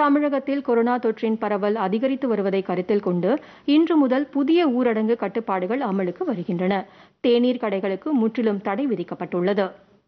தமிழகத்தில் கொரோனா தொற்றின் பரவல் அதிகரித்து வருவதை கருத்தில் கொண்டு இன்று முதல் புதிய ஊரடங்கு கட்டுப்பாடுகள் அமலுக்கு வருகின்றன தேநீர் கடைகளுக்கு முற்றிலும் தடை விதிக்கப்பட்டுள்ளது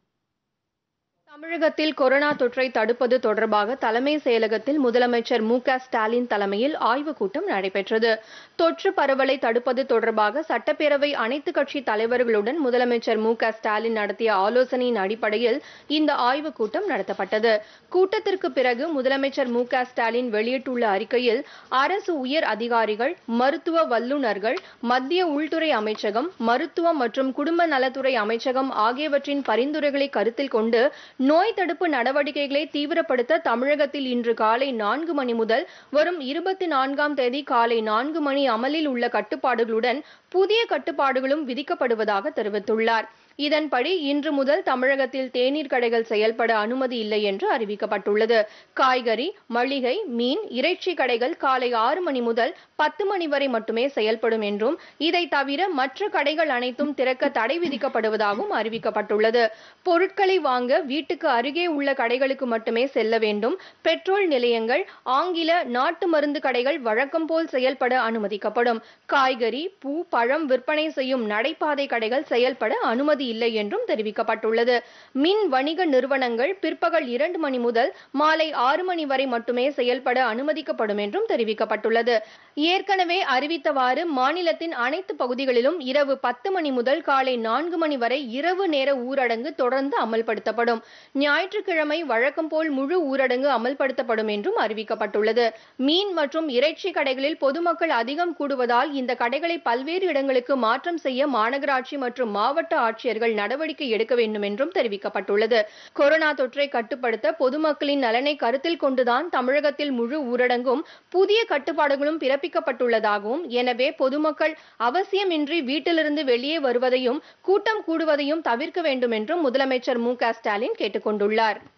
தமிழகத்தில் கொரோனா தொற்றை தடுப்பது தொடர்பாக தலைமை செயலகத்தில் முதலமைச்சர் மு க ஸ்டாலின் தலைமையில் ஆய்வுக் கூட்டம் நடைபெற்றது தொற்று பரவலை தடுப்பது தொடர்பாக சட்டப்பேரவை அனைத்து கட்சி தலைவர்களுடன் முதலமைச்சர் மு க ஸ்டாலின் நடத்திய ஆலோசனையின் அடிப்படையில் இந்த ஆய்வுக் கூட்டம் நடத்தப்பட்டது கூட்டத்திற்கு பிறகு முதலமைச்சர் மு க ஸ்டாலின் வெளியிட்டுள்ள அறிக்கையில் அரசு உயர் அதிகாரிகள் மருத்துவ வல்லுநர்கள் மத்திய உள்துறை அமைச்சகம் மருத்துவம் மற்றும் குடும்ப நலத்துறை அமைச்சகம் ஆகியவற்றின் பரிந்துரைகளை கருத்தில் கொண்டு நோய் தடுப்பு நடவடிக்கைகளை தீவிரப்படுத்த தமிழகத்தில் இன்று காலை நான்கு மணி முதல் வரும் இருபத்தி நான்காம் தேதி காலை நான்கு மணி அமலில் உள்ள கட்டுப்பாடுகளுடன் புதிய கட்டுப்பாடுகளும் விதிக்கப்படுவதாக தெரிவித்துள்ளார் இதன்படி இன்று முதல் தமிழகத்தில் தேநீர் கடைகள் செயல்பட அனுமதி இல்லை என்று அறிவிக்கப்பட்டுள்ளது காய்கறி மளிகை மீன் இறைச்சி கடைகள் காலை ஆறு மணி முதல் பத்து மணி வரை மட்டுமே செயல்படும் என்றும் இதை தவிர மற்ற கடைகள் அனைத்தும் திறக்க தடை விதிக்கப்படுவதாகவும் அறிவிக்கப்பட்டுள்ளது பொருட்களை வாங்க வீட்டுக்கு அருகே உள்ள கடைகளுக்கு மட்டுமே செல்ல வேண்டும் பெட்ரோல் நிலையங்கள் ஆங்கில நாட்டு மருந்து கடைகள் வழக்கம் போல் செயல்பட அனுமதிக்கப்படும் காய்கறி பூ பழம் விற்பனை செய்யும் நடைபாதை கடைகள் செயல்பட அனுமதி இல்லை என்றும் தெரிவிக்கப்பட்டுள்ளது மின் வணிக நிறுவனங்கள் பிற்பகல் இரண்டு மணி முதல் மாலை ஆறு மணி வரை மட்டுமே செயல்பட அனுமதிக்கப்படும் என்றும் தெரிவிக்கப்பட்டுள்ளது ஏற்கனவே அறிவித்தவாறு மாநிலத்தின் அனைத்து பகுதிகளிலும் இரவு பத்து மணி முதல் காலை நான்கு மணி வரை இரவு நேர ஊரடங்கு தொடர்ந்து அமல்படுத்தப்படும் ஞாயிற்றுக்கிழமை வழக்கம் போல் முழு ஊரடங்கு அமல்படுத்தப்படும் என்றும் அறிவிக்கப்பட்டுள்ளது மீன் மற்றும் இறைச்சி கடைகளில் பொதுமக்கள் அதிகம் கூடுவதால் இந்த கடைகளை பல்வேறு இடங்களுக்கு மாற்றம் செய்ய மாநகராட்சி மற்றும் மாவட்ட ஆட்சியர்கள் நடவடிக்கை எடுக்க வேண்டும் என்றும் தெரிவிக்கப்பட்டுள்ளது கொரோனா தொற்றை கட்டுப்படுத்த பொதுமக்களின் நலனை கருத்தில் கொண்டுதான் தமிழகத்தில் முழு ஊரடங்கும் புதிய கட்டுப்பாடுகளும் பிறப்பிக்கப்பட்டுள்ளதாகவும் எனவே பொதுமக்கள் அவசியமின்றி வீட்டிலிருந்து வெளியே வருவதையும் கூட்டம் கூடுவதையும் தவிர்க்க வேண்டும் என்றும் முதலமைச்சர் மு க ஸ்டாலின் கேட்டுக்கொண்டுள்ளார்